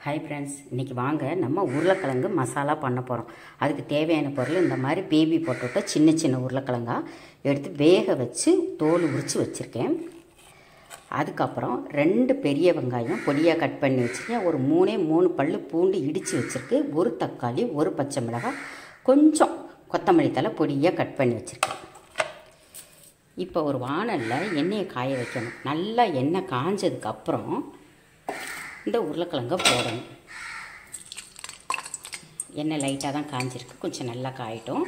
hi friends இன்றைக்கி வாங்க நம்ம உருளைக்கிழங்கு மசாலா பண்ண போகிறோம் அதுக்கு தேவையான பொருள் இந்த மாதிரி பேபி பொட்டோட்டோ சின்ன சின்ன உருளைக்கிழங்கா எடுத்து வேக வச்சு தோல் உரித்து வச்சுருக்கேன் அதுக்கப்புறம் ரெண்டு பெரிய வெங்காயம் பொடியாக கட் பண்ணி வச்சுருக்கேன் ஒரு மூணே மூணு பல் பூண்டு இடித்து வச்சுருக்கு ஒரு தக்காளி ஒரு பச்சை மிளகாய் கொஞ்சம் கொத்தமல்லி தலை பொடியாக கட் பண்ணி வச்சுருக்கேன் இப்போ ஒரு வானலில் எண்ணெயை காய வைக்கணும் நல்லா எண்ணெய் காஞ்சதுக்கப்புறம் இந்த உருளைக்கிழங்க போடணும் எண்ணெய் லைட்டாக தான் காஞ்சிருக்கு கொஞ்சம் நல்லா காயட்டும்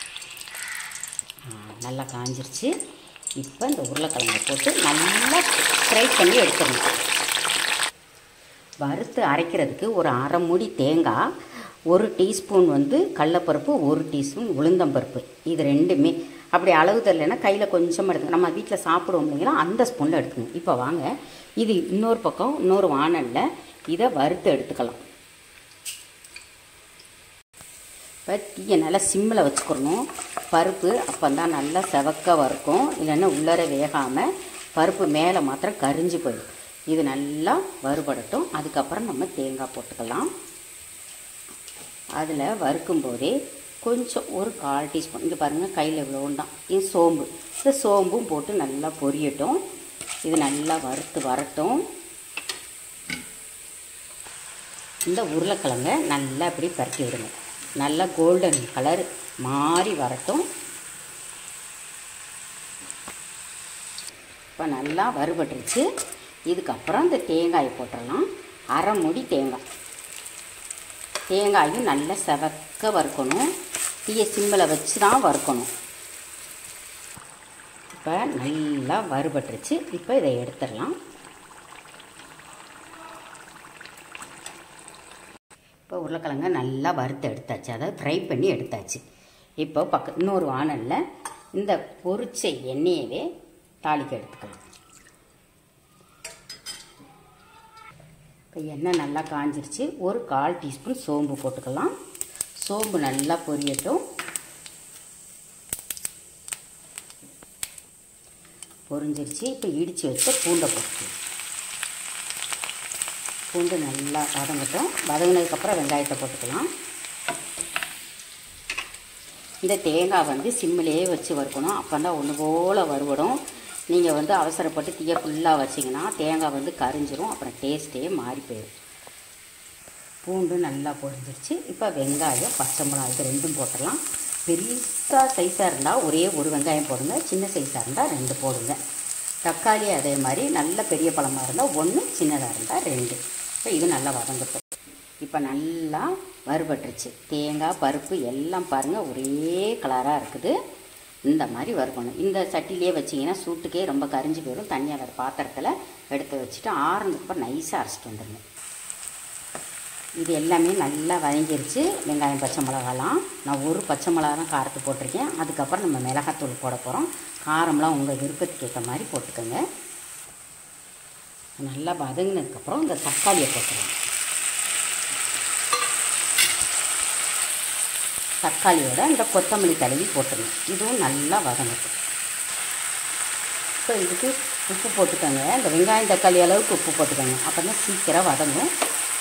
ஆ, நல்லா காஞ்சிருச்சு இப்போ இந்த உருளைக்கிழங்க போட்டு நல்லா ஃப்ரை பண்ணி எடுத்துடணும் வறுத்து அரைக்கிறதுக்கு ஒரு அரை மூடி தேங்காய் ஒரு டீஸ்பூன் வந்து கடலப்பருப்பு ஒரு டீஸ்பூன் உளுந்தம்பருப்பு இது ரெண்டுமே அப்படி அளவு தெரியலன்னா கையில் கொஞ்சமாக எடுத்துக்கணும் நம்ம வீட்டில் சாப்பிடுவோம் இல்லைங்களா அந்த ஸ்பூனில் எடுத்துக்கணும் இப்போ வாங்க இது இன்னொரு பக்கம் இன்னொரு வானலில் இதை வறுத்து எடுத்துக்கலாம் இப்போ தீயை நல்லா சிம்மில் வச்சுக்கிறணும் பருப்பு அப்போ தான் நல்லா செவக்க வறுக்கும் இல்லைன்னா உள்ளர வேகாமல் பருப்பு மேலே மாத்திரம் கரிஞ்சு போயிடும் இது நல்லா வறுபடட்டும் அதுக்கப்புறம் நம்ம தேங்காய் போட்டுக்கலாம் அதில் வறுக்கும் போதே கொஞ்சம் ஒரு கால் டீஸ்பூன் இங்கே பாருங்கள் கையில் இவ்வளோன்னு தான் இது சோம்பு இந்த சோம்பும் போட்டு நல்லா பொரியட்டும் இது நல்லா வறுத்து வரட்டும் இந்த உருளைக்கிழங்க நல்லா இப்படி பரட்டி விடுங்க நல்லா கோல்டன் கலர் மாறி வரட்டும் இப்போ நல்லா வறுபட்டுருச்சு இதுக்கப்புறம் இந்த தேங்காயை போட்டுடலாம் அரை மூடி தேங்காய் தேங்காயும் நல்லா செவக்க வறுக்கணும் தீய சிம்மில் வச்சு தான் வறுக்கணும் இப்போ நல்லா வறுபட்டுருச்சு இப்போ இதை எடுத்துடலாம் இப்போ உருளைக்கிழங்க நல்லா வறுத்து எடுத்தாச்சு அதை ஃப்ரை பண்ணி எடுத்தாச்சு இப்போ பக்க இன்னொரு வானலில் இந்த பொரிச்ச எண்ணெயவே தாளிக்க எடுத்துக்கலாம் இப்போ எண்ணெய் நல்லா காஞ்சிருச்சு ஒரு கால் டீஸ்பூன் சோம்பு போட்டுக்கலாம் சோம்பு நல்லா பொரியட்டும் பொரிஞ்சிருச்சு இப்போ இடித்து வச்ச பூண்டை போட்டுக்கலாம் பூண்டு நல்லா வதங்கட்டும் வதங்கினதுக்கப்புறம் வெங்காயத்தை போட்டுக்கலாம் இந்த தேங்காய் வந்து சிம்மிலேயே வச்சு வறுக்கணும் அப்போ தான் ஒன்று போல் வறுபடும் நீங்கள் வந்து அவசரப்பட்டு தீயை ஃபுல்லாக வச்சிங்கன்னா தேங்காய் வந்து கரிஞ்சிரும் அப்புறம் டேஸ்ட்டே மாறி போயிடும் பூண்டு நல்லா பொரிஞ்சிருச்சு இப்போ வெங்காயம் பச்சை மிளகாய் இது ரெண்டும் போட்டுடலாம் பெருசாக சைஸாக இருந்தால் ஒரே ஒரு வெங்காயம் போடுங்க சின்ன சைஸாக இருந்தால் ரெண்டு போடுங்க தக்காளி அதே மாதிரி நல்ல பெரிய பழமாக இருந்தால் ஒன்று சின்னதாக இருந்தால் ரெண்டு இப்போ இது நல்லா வதங்கட்டும் இப்போ நல்லா வறுபட்டுருச்சு தேங்காய் பருப்பு எல்லாம் பாருங்கள் ஒரே கலராக இருக்குது இந்த மாதிரி வறுக்கணும் இந்த சட்டிலேயே வச்சிங்கன்னா சூட்டுக்கே ரொம்ப கரிஞ்சு போயிடும் தனியாக வேறு பாத்திரத்தில் எடுத்து வச்சுட்டு ஆறுனதுக்கப்புறம் நைஸாக அரைச்சிட்டு வந்துடுங்க இது எல்லாமே நல்லா வதங்கிருச்சு வெங்காயம் பச்சை மிளகாலாம் நான் ஒரு பச்சை மிளகா தான் காரத்து போட்டிருக்கேன் அதுக்கப்புறம் நம்ம மிளகாத்தூள் போட போகிறோம் காரம்லாம் உங்கள் விருப்பத்துக்கு ஏற்ற மாதிரி போட்டுக்கோங்க நல்லா வதங்கினதுக்கப்புறம் இந்த தக்காளியை போட்டுருவோம் தக்காளியோட இந்த கொத்தமல்லி தடவி போட்டுருங்க இதுவும் நல்லா வதங்கட்டும் இப்போ இதுக்கு உப்பு போட்டுக்கோங்க இந்த வெங்காயம் தக்காளி அளவுக்கு உப்பு போட்டுக்கோங்க அப்போ தான் சீக்கிரம் வதங்கும்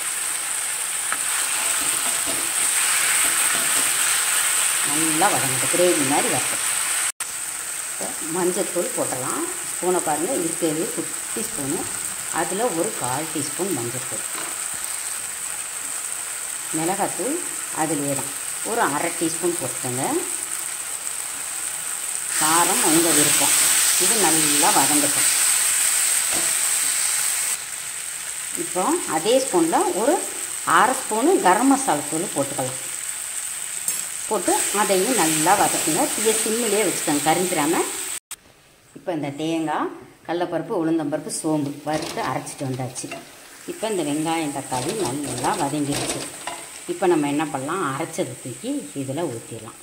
நல்லா வதங்கட்டும் கிரேவி மாதிரி வரட்டும் மஞ்சத்தூள் போட்டலாம் ஸ்பூனை பாருங்கள் இருக்கிறது குட்டி ஸ்பூனு அதில் ஒரு கால் டீஸ்பூன் மஞ்சத்தூள் மிளகாத்தூள் அதிலே தான் ஒரு அரை டீஸ்பூன் போட்டுக்கோங்க காரம் உங்கள் விருப்பம் இது நல்லா வதங்கட்டும் இப்போ அதே ஸ்பூனில் ஒரு அரை ஸ்பூனு கரம் மசாலா தூள் போட்டுக்கலாம் போட்டு அதையும் நல்லா வதக்குங்க தீய சிம்மிலே வச்சுக்கோங்க கரிஞ்சிடாமல் இப்போ இந்த தேங்காய் கடலப்பருப்பு உளுந்தம்பருப்பு சோம்பு வறுத்து அரைச்சிட்டு வந்தாச்சு இப்போ இந்த வெங்காயம் தக்காளி நல்லா வதங்கிடுச்சு இப்போ நம்ம என்ன பண்ணலாம் அரைச்சதை தூக்கி இதில் ஊற்றிடலாம்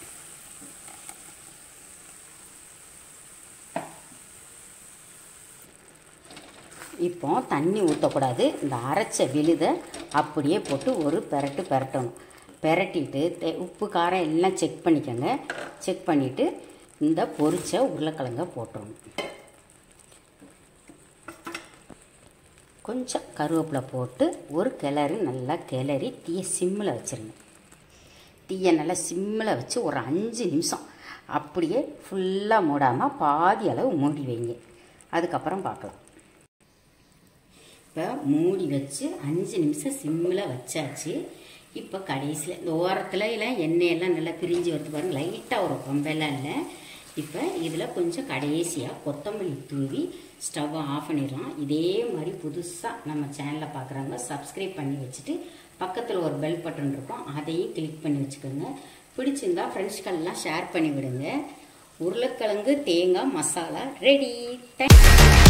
இப்போ தண்ணி ஊற்றக்கூடாது இந்த அரைச்ச விழுதை அப்படியே போட்டு ஒரு பெரட்டு பெரட்டணும் பெரட்டிட்டு தே உப்பு காரம் எல்லாம் செக் பண்ணிக்கோங்க செக் பண்ணிவிட்டு இந்த பொரிச்ச உருளைக்கிழங்க போட்டுறணும் கொஞ்சம் கருவேப்பிலை போட்டு ஒரு கிளறி நல்லா கிளறி தீயை சிம்மில் வச்சுருங்க தீயை நல்லா சிம்மில் வச்சு ஒரு அஞ்சு நிமிஷம் அப்படியே ஃபுல்லாக மூடாமல் பாதி அளவு மூடி வைங்க அதுக்கப்புறம் பார்க்கலாம் இப்போ மூடி வச்சு அஞ்சு நிமிஷம் சிம்மில் வச்சாச்சு இப்போ கடைசியில் இந்த ஓரத்தில் எல்லாம் எண்ணெயெல்லாம் நல்லா பிரிஞ்சு வருது பாருங்க லைட்டாக ஒரு கொம்பெல்லாம் இல்லை இப்போ இதில் கொஞ்சம் கடைசியாக கொத்தமல்லி தூவி ஸ்டவ்வை ஆஃப் பண்ணிடலாம் இதே மாதிரி புதுசாக நம்ம சேனலை பார்க்குறாங்க சப்ஸ்கிரைப் பண்ணி வச்சுட்டு பக்கத்தில் ஒரு பெல் பட்டன் இருக்கும் அதையும் கிளிக் பண்ணி வச்சுக்கோங்க பிடிச்சிருந்தா ஃப்ரெண்ட்ஸ்கள்லாம் ஷேர் பண்ணி விடுங்க உருளைக்கிழங்கு தேங்காய் மசாலா ரெடி தேங்க்